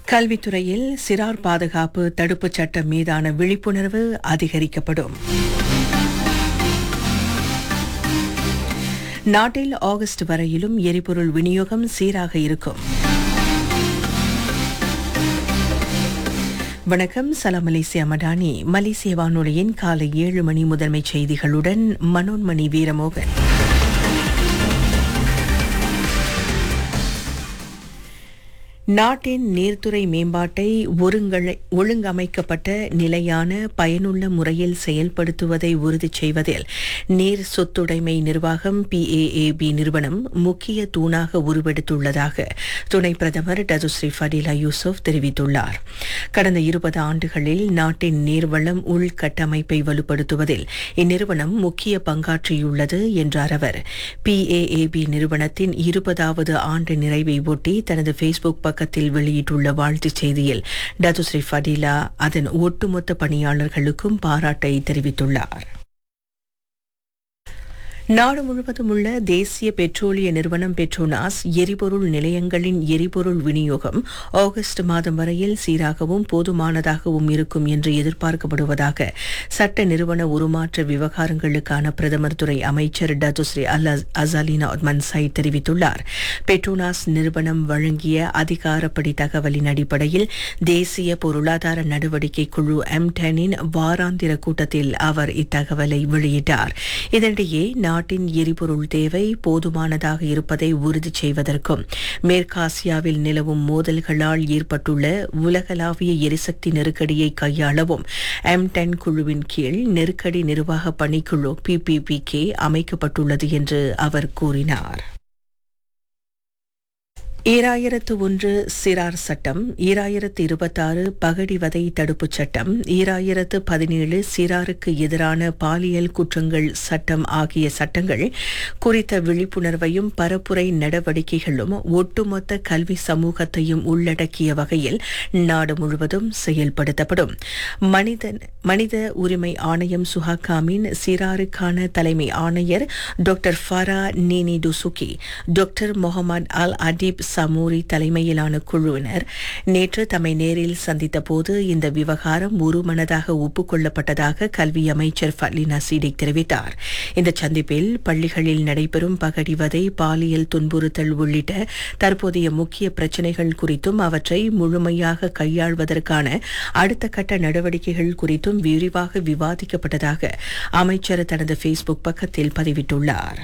கல்வித்துறையில் சிறார் பாதுகாப்பு தடுப்புச் சட்டம் மீதான விழிப்புணர்வு அதிகரிக்கப்படும் நாட்டில் ஆகஸ்ட் வரையிலும் எரிபொருள் விநியோகம் சீராக இருக்கும் வணக்கம் சலாம் மலேசியா மடானி மலேசிய வானொலியின் காலை ஏழு மணி முதன்மைச் செய்திகளுடன் மனோன்மணி வீரமோகன் நாட்டின் நீர்த்துறை மேம்பாட்டை ஒருங்கழை ஒழுங்கமைக்கப்பட்ட நிலையான பயனுள்ள முறையில் செயல்படுத்துவதை உறுதி செய்வதில் நீர் சொத்துடைமை நிர்வாகம் பிஏஏபி நிறுவனம் முக்கிய தூணாக உருவெடுத்துள்ளதாக துணை பிரதமர் டதுஸ்ரீ ஃபடிலா யூசுப் தெரிவித்துள்ளார் கடந்த இருபது ஆண்டுகளில் நாட்டின் நீர்வளம் உள்கட்டமைப்பை வலுப்படுத்துவதில் இந்நிறுவனம் முக்கிய பங்காற்றியுள்ளது என்றார் அவர் பிஏஏபி நிறுவனத்தின் இருபதாவது ஆண்டு நிறைவை ஒட்டி தனது ஃபேஸ்புக் பக்கத்தில் வெளியிட்டுள்ள வாழ்த்துச் செய்தியில் டதுஸ்ரீ ஃபடிலா அதன் ஒட்டுமொத்த பணியாளர்களுக்கும் பாராட்டை தெரிவித்துள்ளார் நாடு முழுவதும் உள்ள தேசிய பெட்ரோலிய நிறுவனம் பெட்ரோனாஸ் எரிபொருள் நிலையங்களின் எரிபொருள் விநியோகம் ஆகஸ்ட் மாதம் வரையில் சீராகவும் போதுமானதாகவும் இருக்கும் என்று எதிர்பார்க்கப்படுவதாக சட்ட நிறுவன உருமாற்ற விவகாரங்களுக்கான பிரதமர் துறை அமைச்சர் டத்துஸ்ரீ அல் அசாலினா மன்சாய் தெரிவித்துள்ளார் பெட்ரோனாஸ் நிறுவனம் வழங்கிய அதிகாரப்படி தகவலின் அடிப்படையில் தேசிய பொருளாதார நடவடிக்கை குழு எம் டெனின் வாராந்திர கூட்டத்தில் அவர் இத்தகவலை வெளியிட்டார் இதனிடையே நாட்டின் எரிபொருள் தேவை போதுமானதாக இருப்பதை உறுதி செய்வதற்கும் மேற்காசியாவில் நிலவும் மோதல்களால் ஏற்பட்டுள்ள உலகளாவிய எரிசக்தி நெருக்கடியை கையாளவும் எம் டென் குழுவின் கீழ் நெருக்கடி நிர்வாக பணிக்குழு பிபிபிகே அமைக்கப்பட்டுள்ளது என்று அவர் கூறினார் ஈராயிரத்து ஒன்று சிறார் சட்டம் ஈராயிரத்து இருபத்தாறு பகடிவதை தடுப்புச் சட்டம் ஈராயிரத்து பதினேழு சிறாருக்கு எதிரான பாலியல் குற்றங்கள் சட்டம் ஆகிய சட்டங்கள் குறித்த விழிப்புணர்வையும் பரப்புரை நடவடிக்கைகளும் ஒட்டுமொத்த கல்வி சமூகத்தையும் உள்ளடக்கிய வகையில் நாடு முழுவதும் செயல்படுத்தப்படும் மனித மனித உரிமை ஆணையம் சுஹாகாமின் சிறாருக்கான தலைமை ஆணையர் doctor Farah Nini Dusuki doctor Muhammad Al Adib Samuri தலைமையிலான குழுவினர் நேற்று தம்மை நேரில் சந்தித்த போது இந்த விவகாரம் ஒருமனதாக ஒப்புக்கொள்ளப்பட்டதாக கல்வி அமைச்சர் ஃபட்லினா சீடிக் தெரிவித்தார் இந்த சந்திப்பில் பள்ளிகளில் நடைபெறும் பகடிவதை பாலியல் துன்புறுத்தல் உள்ளிட்ட தற்போதைய முக்கிய பிரச்சினைகள் குறித்தும் அவற்றை முழுமையாக கையாள்வதற்கான அடுத்த கட்ட நடவடிக்கைகள் குறித்தும் விரிவாக விவாதிக்கப்பட்டதாக அமைச்சர் தனது ஃபேஸ்புக் பக்கத்தில் பதிவிட்டுள்ளார்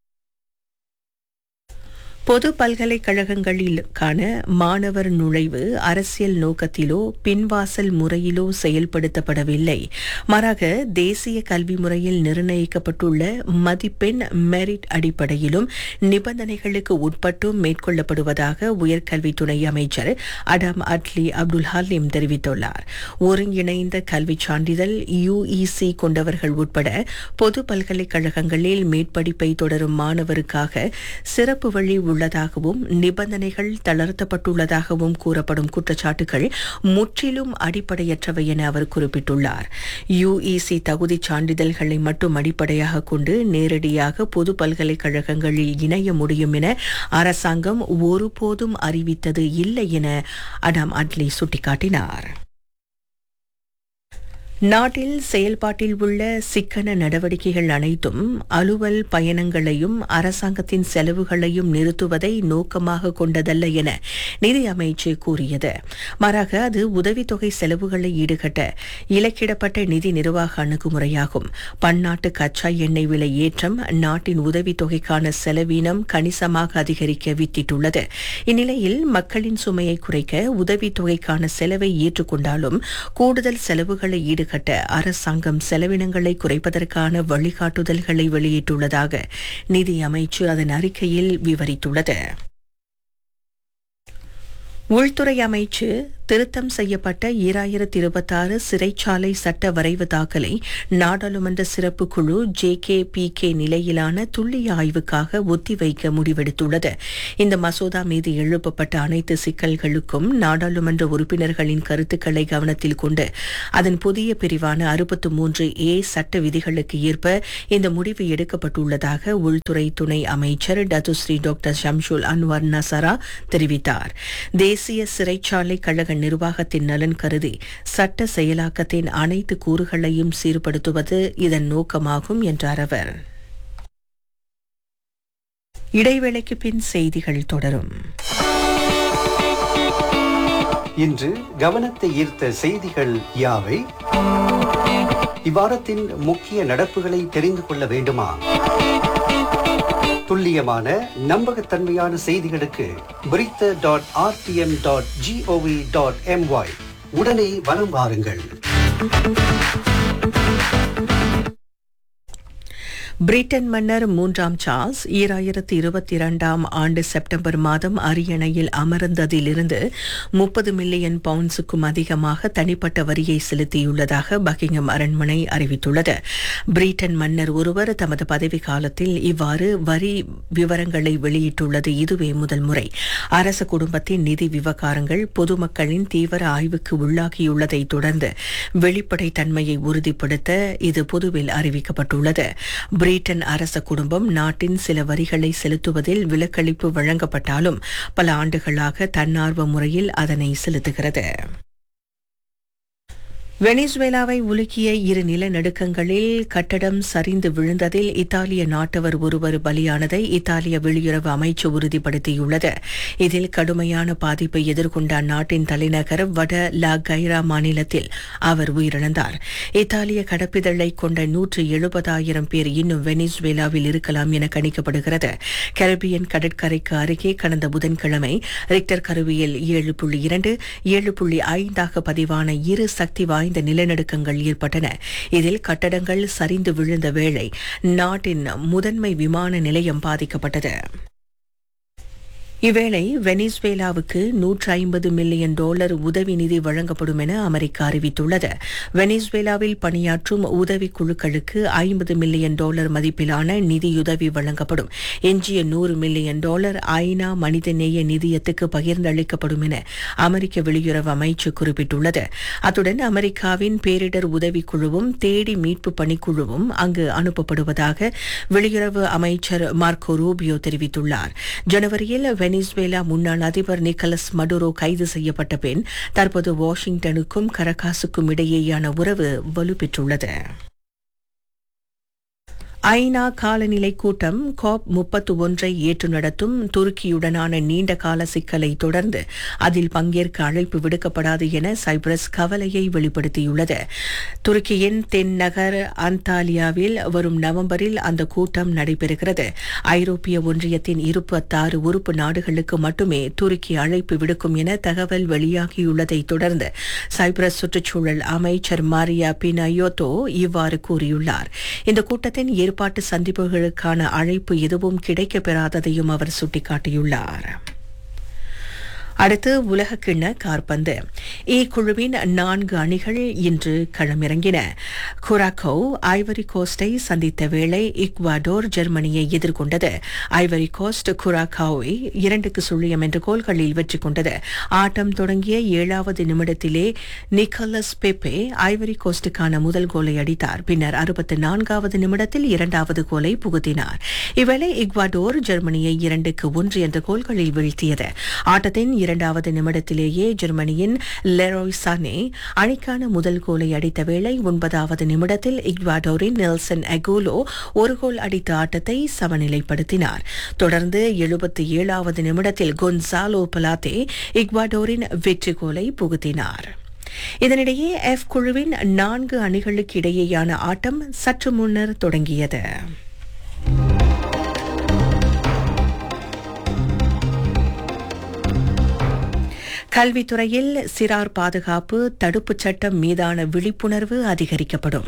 பொது பல்கலைக்கழகங்களிலுக்கான மாணவர் நுழைவு அரசியல் நோக்கத்திலோ பின்வாசல் முறையிலோ செயல்படுத்தப்படவில்லை மாறாக தேசிய கல்வி முறையில் நிர்ணயிக்கப்பட்டுள்ள மதிப்பெண் மெரிட் அடிப்படையிலும் நிபந்தனைகளுக்கு உட்பட்டும் மேற்கொள்ளப்படுவதாக உயர்கல்வி துணை அமைச்சர் அடாம் அட்லி அப்துல் ஹலீம் தெரிவித்துள்ளார் ஒருங்கிணைந்த கல்விச் சான்றிதழ் யுஇசி கொண்டவர்கள் உட்பட பொது பல்கலைக்கழகங்களில் மேற்படிப்பை தொடரும் மாணவருக்காக சிறப்பு வழி உள்ளதாகவும் நிபந்தனைகள் தளர்த்தப்பட்டுள்ளதாகவும் கூறப்படும் குற்றச்சாட்டுகள் முற்றிலும் அடிப்படையற்றவை என அவர் குறிப்பிட்டுள்ளார் யுஇசி தகுதி சான்றிதழ்களை மட்டும் அடிப்படையாக கொண்டு நேரடியாக பொது பல்கலைக்கழகங்களில் இணைய முடியும் என அரசாங்கம் ஒருபோதும் அறிவித்தது இல்லை என அடாம் அட்லி சுட்டிக்காட்டினார் நாட்டில் செயல்பாட்டில் உள்ள சிக்கன நடவடிக்கைகள் அனைத்தும் அலுவல் பயணங்களையும் அரசாங்கத்தின் செலவுகளையும் நிறுத்துவதை நோக்கமாக கொண்டதல்ல என நிதி அமைச்சு கூறியது மாறாக அது உதவித்தொகை செலவுகளை ஈடுகட்ட இலக்கிடப்பட்ட நிதி நிர்வாக அணுகுமுறையாகும் பன்னாட்டு கச்சா எண்ணெய் விலை ஏற்றம் நாட்டின் உதவித்தொகைக்கான செலவீனம் கணிசமாக அதிகரிக்க வித்திட்டுள்ளது இந்நிலையில் மக்களின் சுமையை குறைக்க உதவித்தொகைக்கான செலவை ஏற்றுக்கொண்டாலும் கூடுதல் செலவுகளை ஈடுகட்ட கட்ட அரசாங்கம் செலவினங்களை குறைப்பதற்கான வழிகாட்டுதல்களை வெளியிட்டுள்ளதாக நிதி அமைச்சு அதன் அறிக்கையில் விவரித்துள்ளது உள்துறை அமைச்சு திருத்தம் செய்யப்பட்ட ஈராயிரத்தி இருபத்தாறு சிறைச்சாலை சட்ட வரைவு தாக்கலை நாடாளுமன்ற சிறப்பு குழு ஜே கே பி கே நிலையிலான துல்லிய ஆய்வுக்காக ஒத்திவைக்க முடிவெடுத்துள்ளது இந்த மசோதா மீது எழுப்பப்பட்ட அனைத்து சிக்கல்களுக்கும் நாடாளுமன்ற உறுப்பினர்களின் கருத்துக்களை கவனத்தில் கொண்டு அதன் புதிய பிரிவான அறுபத்து மூன்று ஏ சட்ட விதிகளுக்கு ஏற்ப இந்த முடிவு எடுக்கப்பட்டுள்ளதாக உள்துறை துணை அமைச்சர் Datuk Seri doctor Shamsul Anwar Nasarah தெரிவித்தார் தேசிய சிறைச்சாலை கழக நிர்வாகத்தின் நலன் கருதி சட்ட செயலாக்கத்தின் அனைத்து கூறுகளையும் சீர்படுத்துவது இதன் நோக்கமாகும் என்றார் அவர் இடைவேளைக்கு பின் செய்திகள் தொடரும் இன்று கவனத்தை ஈர்த்த செய்திகள் யாவை இவ்வாரத்தின் முக்கிய நடப்புகளை தெரிந்து கொள்ள வேண்டுமா துல்லியமான நம்பகத்தன்மையான செய்திகளுக்கு Berita dot RTM dot GOV dot MY உடனே வலம் வாருங்கள் பிரிட்டன் மன்னர் மூன்றாம் சார்ல்ஸ் ஈராயிரத்தி இருபத்தி இரண்டாம் ஆண்டு செப்டம்பர் மாதம் அரியணையில் அமர்ந்ததிலிருந்து முப்பது மில்லியன் பவுண்ட்ஸுக்கும் அதிகமாக தனிப்பட்ட வரியை செலுத்தியுள்ளதாக பக்கிங்ஹாம் அரண்மனை அறிவித்துள்ளது பிரிட்டன் மன்னர் ஒருவர் தமது பதவி காலத்தில் இவ்வாறு வரி விவரங்களை வெளியிட்டுள்ளது இதுவே முதல் முறை அரச குடும்பத்தின் நிதி விவகாரங்கள் பொதுமக்களின் தீவிர ஆய்வுக்கு உள்ளாகியுள்ளதை தொடர்ந்து வெளிப்படைத்தன்மையை உறுதிப்படுத்த இது பொதுவில் அறிவிக்கப்பட்டுள்ளது பிரிட்டன் அரச குடும்பம் நாட்டின் சில வரிகளை செலுத்துவதில் விலக்களிப்பு வழங்கப்பட்டாலும் பல ஆண்டுகளாக தன்னார்வ முறையில் அதனை செலுத்துகிறது வெனிசுவேலாவை உலுக்கிய இரு நிலநடுக்கங்களில் கட்டடம் சரிந்து விழுந்ததில் இத்தாலிய நாட்டவர் ஒருவர் பலியானதை இத்தாலிய வெளியுறவு அமைச்சு உறுதிப்படுத்தியுள்ளது இதில் கடுமையான பாதிப்பை எதிர்கொண்ட அந்நாட்டின் தலைநகர் வட லா கைரா மாநிலத்தில் அவர் உயிரிழந்தார் இத்தாலிய கடப்பிதழை கொண்ட நூற்று எழுபதாயிரம் பேர் இன்னும் வெனிசுவேலாவில் இருக்கலாம் என கணிக்கப்படுகிறது கரபியன் கடற்கரைக்கு அருகே கடந்த புதன்கிழமை ரிக்டர் கருவியில் ஏழு புள்ளி இரண்டு ஏழு புள்ளி ஐந்தாக பதிவான இரு சக்தி வாய்ந்த வாய்ந்த நிலநடுக்கங்கள் ஏற்பட்டன இதில் கட்டடங்கள் சரிந்து விழுந்த வேளை நாட்டின் முதன்மை விமான நிலையம் பாதிக்கப்பட்டது இவ்வேளை வெனிசுவேலாவுக்கு நூற்று ஐம்பது மில்லியன் டாலர் உதவி நிதி வழங்கப்படும் என அமெரிக்கா அறிவித்துள்ளது வெனிசுவேலாவில் பணியாற்றும் உதவி குழுக்களுக்கு ஐம்பது மில்லியன் டாலர் மதிப்பிலான நிதியுதவி வழங்கப்படும் எஞ்சிய நூறு மில்லியன் டாலர் ஐநா மனிதநேய நிதியத்துக்கு பகிர்ந்தளிக்கப்படும் என அமெரிக்க வெளியுறவு அமைச்சு குறிப்பிட்டுள்ளது அத்துடன் அமெரிக்காவின் பேரிடர் உதவி குழுவும் தேடி மீட்பு பணிக்குழுவும் அங்கு அனுப்பப்படுவதாக வெளியுறவு அமைச்சர் மார்க்கோ ரூபியோ தெரிவித்துள்ளார் ஜனவரியில் வெனிசுவேலா முன்னாள் அதிபர் நிக்கலஸ் மடுரோ கைது செய்யப்பட்ட பின் தற்போது வாஷிங்டனுக்கும் கரகாசுக்கும் இடையேயான உறவு வலுப்பெற்றுள்ளது ஐநா காலநிலை கூட்டம் காப் முப்பத்து ஒன்றை ஏற்று நடத்தும் துருக்கியுடனான நீண்ட கால சிக்கலை தொடர்ந்து அதில் பங்கேற்க அழைப்பு விடுக்கப்படாது என சைப்ரஸ் கவலையை வெளிப்படுத்தியுள்ளது துருக்கியின் தென்னகர் அந்தாலியாவில் வரும் நவம்பரில் அந்த கூட்டம் நடைபெறுகிறது ஐரோப்பிய ஒன்றியத்தின் இருபத்தாறு உறுப்பு நாடுகளுக்கு மட்டுமே துருக்கி அழைப்பு விடுக்கும் என தகவல் வெளியாகியுள்ளதை தொடர்ந்து சைப்ரஸ் சுற்றுச்சூழல் அமைச்சர் மாரியா பினயோத்தோ இவ்வாறு கூறியுள்ளார் இந்த கூட்டத்தின் ஏற்பாட்டு சந்திப்புகளுக்கான அழைப்பு எதுவும் கிடைக்கப்பெறாததையும் அவர் சுட்டிக்காட்டியுள்ளார் அடுத்து உலகக்கிண்ண கார்பந்து இ குழுவின் நான்கு அணிகள் இன்று களமிறங்கின குராக்கோ ஐவரி கோஸ்டை சந்தித்த வேளை இக்வாடோர் ஜெர்மனியை எதிர்கொண்டது ஐவரி கோஸ்ட் குராக்காவை இரண்டுக்கு சுழியம் என்ற கோல்களில் வெற்றி கொண்டது ஆட்டம் தொடங்கிய ஏழாவது நிமிடத்திலே நிக்கலஸ் பெப்பே ஐவரி கோஸ்டுக்கான முதல் கோலை அடித்தார் பின்னர் அறுபத்தி நான்காவது நிமிடத்தில் இரண்டாவது கோலை புகுத்தினார் இவ்வேளை இக்வாடோர் ஜெர்மனியை இரண்டுக்கு ஒன்று என்ற கோல்களில் வீழ்த்தியது ஆட்டத்தின் இரண்டாவது நிமிடத்திலேயே ஜெர்மனியின் லெரோய் சானே அணிக்கான முதல் கோலை அடித்த வேளை ஒன்பதாவது நிமிடத்தில் இக்வாடோரின் நெல்சன் அகோலோ ஒரு கோல் அடித்த ஆட்டத்தை சமநிலைப்படுத்தினார் தொடர்ந்து எழுபத்தி ஏழாவது நிமிடத்தில் கொன்சாலோ பலாத்தே இக்வாடோரின் வெற்றி கோலை புகுத்தினார் இதனிடையே எஃப் குழுவின் நான்கு அணிகளுக்கு இடையேயான ஆட்டம் சற்று முன்னர் தொடங்கியது கல்வித்துறையில் சிறார் பாதுகாப்பு தடுப்புச் சட்டம் மீதான விழிப்புணர்வு அதிகரிக்கப்படும்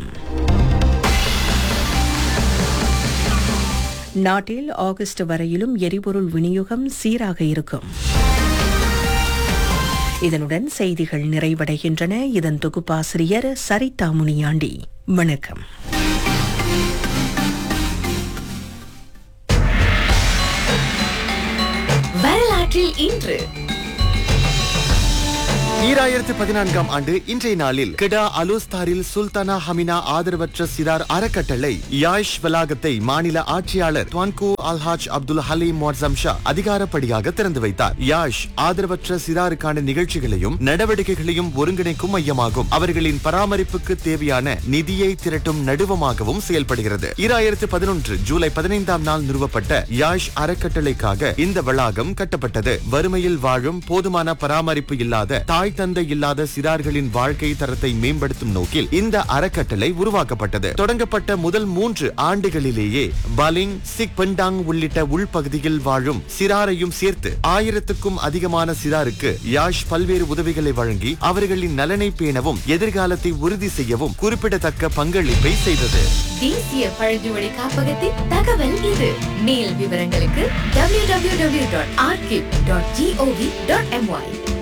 நாட்டில் ஆகஸ்ட் வரையிலும் எரிபொருள் விநியோகம் சீராக இருக்கும் இதனுடன் செய்திகள் நிறைவடைகின்றன இதன் தொகுப்பாசிரியர் சரிதா முனியாண்டி வணக்கம் வரலாற்றில் இன்று ஈராயிரத்து பதினான்காம் ஆண்டு இன்றைய நாளில் கெடா அலோஸ்தாரில் சுல்தானா ஹமினா ஆதரவற்ற சிறார் அறக்கட்டளை யாஷ் வளாகத்தை மாநில ஆட்சியாளர் துவான்கோ அல்ஹாஜ் அப்துல் ஹலீம் மொர்சம் ஷா அதிகாரப்படியாக திறந்து வைத்தார் யாஷ் ஆதரவற்ற சிறாருக்கான நிகழ்ச்சிகளையும் நடவடிக்கைகளையும் ஒருங்கிணைக்கும் மையமாகும் அவர்களின் பராமரிப்புக்கு தேவையான நிதியை திரட்டும் நடுவமாகவும் செயல்படுகிறது ஈராயிரத்து பதினொன்று ஜூலை பதினைந்தாம் நாள் நிறுவப்பட்ட யாஷ் அறக்கட்டளைக்காக இந்த வளாகம் கட்டப்பட்டது வறுமையில் வாழும் போதுமான பராமரிப்பு இல்லாத தாய் தந்தை இல்லாத சிறார்களின் வாழ்க்கை தரத்தை மேம்படுத்தும் நோக்கில் இந்த அறக்கட்டளை உருவாக்கப்பட்டது தொடங்கப்பட்ட முதல் மூன்று ஆண்டுகளிலேயே பலிங் சிக் பெண்டாங் உள்ளிட்ட உள்பகுதியில் வாழும் சிறாரையும் சேர்த்து ஆயிரத்துக்கும் அதிகமான சிறாருக்கு யாஷ் பல்வேறு உதவிகளை வழங்கி அவர்களின் நலனை பேணவும் எதிர்காலத்தை உறுதி செய்யவும் குறிப்பிடத்தக்க பங்களிப்பை செய்தது தேசிய பழங்குடி காப்பகத்தின் தகவல் இது மேல் விவரங்களுக்கு www.archive.gov.my